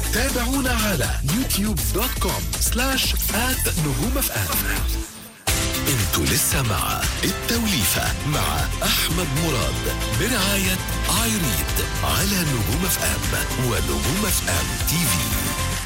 تابعونا على يوتيوب دوت كوم سلاش آت نجوم اف ام انتوا لسه مع التوليفة مع أحمد مراد برعاية ايريد على نجوم اف ام ونجوم اف ام تي في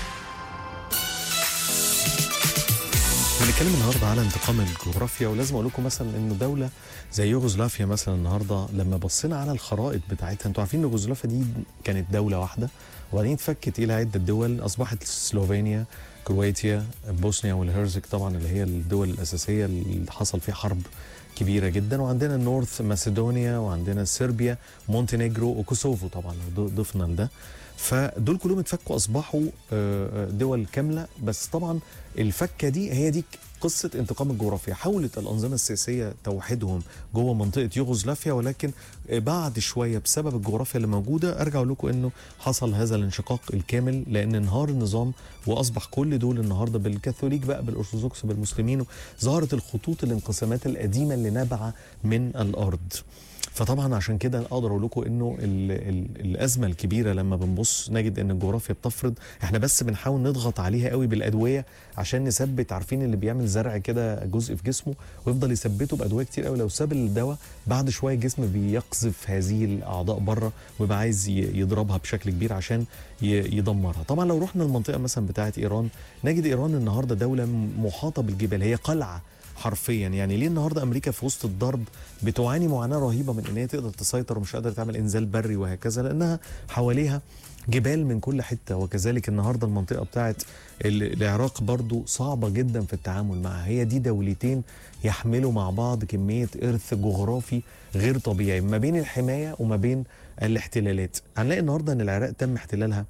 بنتكلم النهارده على انتقام الجغرافيا ولازم اقول لكم مثلا انه دوله زي يوغوسلافيا مثلا النهارده لما بصينا على الخرائط بتاعتها انتوا عارفين يوغوسلافيا دي كانت دوله واحده وبعدين اتفكت الى عده دول اصبحت سلوفينيا كرواتيا بوسنيا والهرزك طبعا اللي هي الدول الاساسيه اللي حصل فيها حرب كبيره جدا وعندنا النورث ماسيدونيا وعندنا صربيا مونتينيجرو وكوسوفو طبعا لو ضفنا لده فدول كلهم اتفكوا اصبحوا آه، آه، دول كامله بس طبعا الفكه دي هي دي قصه انتقام الجغرافيا حاولت الانظمه السياسيه توحيدهم جوه منطقه يوغوسلافيا ولكن آه، بعد شويه بسبب الجغرافيا اللي موجوده ارجع اقول لكم انه حصل هذا الانشقاق الكامل لان انهار النظام واصبح كل دول النهارده بالكاثوليك بقى بالارثوذكس بالمسلمين ظهرت الخطوط الانقسامات القديمه اللي نابعه من الارض فطبعا عشان كده اقدر اقول لكم انه ال ال الازمه الكبيره لما بنبص نجد ان الجغرافيا بتفرض احنا بس بنحاول نضغط عليها قوي بالادويه عشان نثبت عارفين اللي بيعمل زرع كده جزء في جسمه ويفضل يثبته بادويه كتير قوي لو ساب الدواء بعد شويه الجسم بيقذف هذه الاعضاء بره ويبقى عايز ي- يضربها بشكل كبير عشان ي- يدمرها طبعا لو رحنا المنطقه مثلا بتاعه ايران نجد ايران النهارده دوله محاطه بالجبال هي قلعه حرفيا يعني ليه النهارده امريكا في وسط الضرب بتعاني معاناه رهيبه من ان هي تقدر تسيطر ومش قادره تعمل انزال بري وهكذا لانها حواليها جبال من كل حته وكذلك النهارده المنطقه بتاعت ال- العراق برضو صعبه جدا في التعامل معها هي دي دولتين يحملوا مع بعض كميه ارث جغرافي غير طبيعي ما بين الحمايه وما بين الاحتلالات هنلاقي النهارده ان العراق تم احتلالها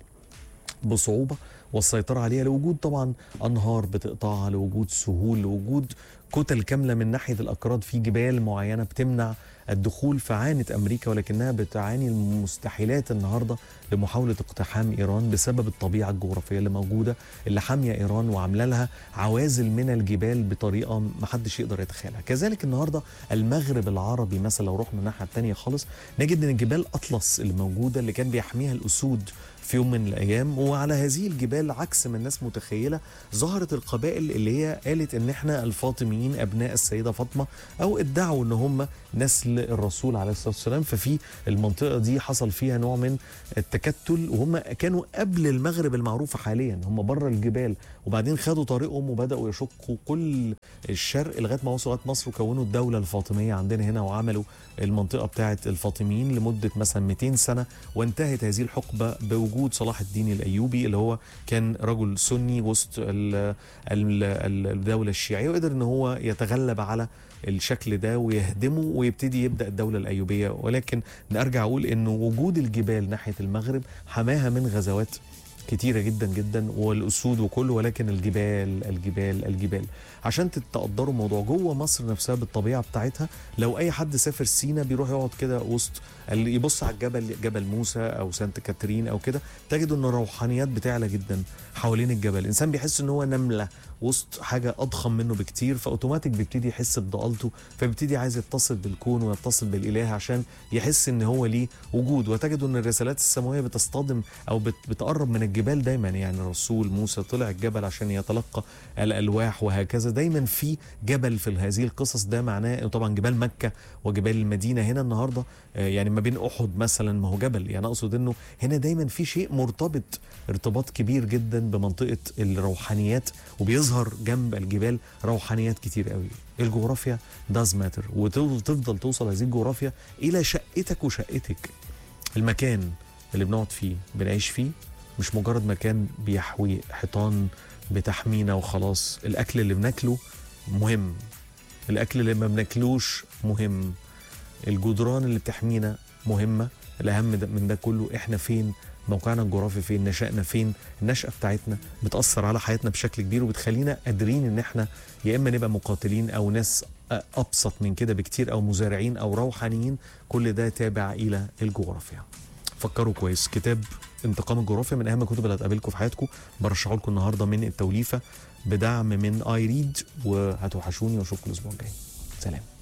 بصعوبه والسيطره عليها لوجود طبعا انهار بتقطعها لوجود سهول لوجود كتل كامله من ناحيه الاكراد في جبال معينه بتمنع الدخول فعانت امريكا ولكنها بتعاني المستحيلات النهارده لمحاوله اقتحام ايران بسبب الطبيعه الجغرافيه اللي موجوده اللي حاميه ايران وعامله لها عوازل من الجبال بطريقه ما حدش يقدر يتخيلها كذلك النهارده المغرب العربي مثلا لو رحنا الناحيه الثانيه خالص نجد ان جبال اطلس اللي موجوده اللي كان بيحميها الاسود في يوم من الايام وعلى هذه الجبال عكس ما الناس متخيله ظهرت القبائل اللي هي قالت ان احنا الفاطميين ابناء السيده فاطمه او ادعوا ان هم نسل الرسول عليه الصلاه والسلام ففي المنطقه دي حصل فيها نوع من التكتل وهم كانوا قبل المغرب المعروفه حاليا هم بره الجبال وبعدين خدوا طريقهم وبداوا يشقوا كل الشرق لغايه ما وصلوا لغايه مصر وكونوا الدوله الفاطميه عندنا هنا وعملوا المنطقه بتاعه الفاطميين لمده مثلا 200 سنه وانتهت هذه الحقبه بوجود صلاح الدين الايوبي اللي هو كان رجل سني وسط ال- ال- ال- الدوله الشيعيه وقدر ان هو يتغلب على الشكل ده ويهدمه ويبتدي يبدا الدوله الايوبيه ولكن ارجع اقول انه وجود الجبال ناحيه المغرب حماها من غزوات كتيرة جدا جدا والأسود وكله ولكن الجبال الجبال الجبال عشان تقدروا الموضوع جوه مصر نفسها بالطبيعة بتاعتها لو أي حد سافر سينا بيروح يقعد كده وسط اللي يبص على الجبل جبل موسى أو سانت كاترين أو كده تجد إن الروحانيات بتعلى جدا حوالين الجبل الإنسان بيحس إن هو نملة وسط حاجة أضخم منه بكتير فأوتوماتيك بيبتدي يحس بضالته فبيبتدي عايز يتصل بالكون ويتصل بالإله عشان يحس إن هو ليه وجود وتجد إن الرسالات السماوية بتصطدم أو بت بتقرب من الجبال دايما يعني الرسول موسى طلع الجبل عشان يتلقى الألواح وهكذا دايما في جبل في هذه القصص ده معناه طبعا جبال مكة وجبال المدينة هنا النهاردة آه، يعني ما بين أحد مثلا ما هو جبل يعني أقصد إنه هنا دايما في شيء مرتبط ارتباط كبير جدا بمنطقة الروحانيات وبيظهر جنب الجبال روحانيات كتير قوي الجغرافيا داز ماتر وتفضل توصل هذه الجغرافيا إلى شقتك وشقتك المكان اللي بنقعد فيه بنعيش فيه مش مجرد مكان بيحوي حيطان بتحمينا وخلاص الاكل اللي بناكله مهم الاكل اللي ما بناكلوش مهم الجدران اللي بتحمينا مهمه الاهم ده- من ده كله احنا فين موقعنا الجغرافي فين نشأنا فين النشأة بتاعتنا بتأثر على حياتنا بشكل كبير وبتخلينا قادرين ان احنا يا اما نبقى مقاتلين او ناس ابسط من كده بكتير او مزارعين او روحانيين كل ده تابع الى الجغرافيا فكروا كويس كتاب انتقام الجغرافيا من اهم الكتب اللي هتقابلكم في حياتكم برشحه لكم النهارده من التوليفه بدعم من اي ريد وهتوحشوني واشوفكم الاسبوع الجاي سلام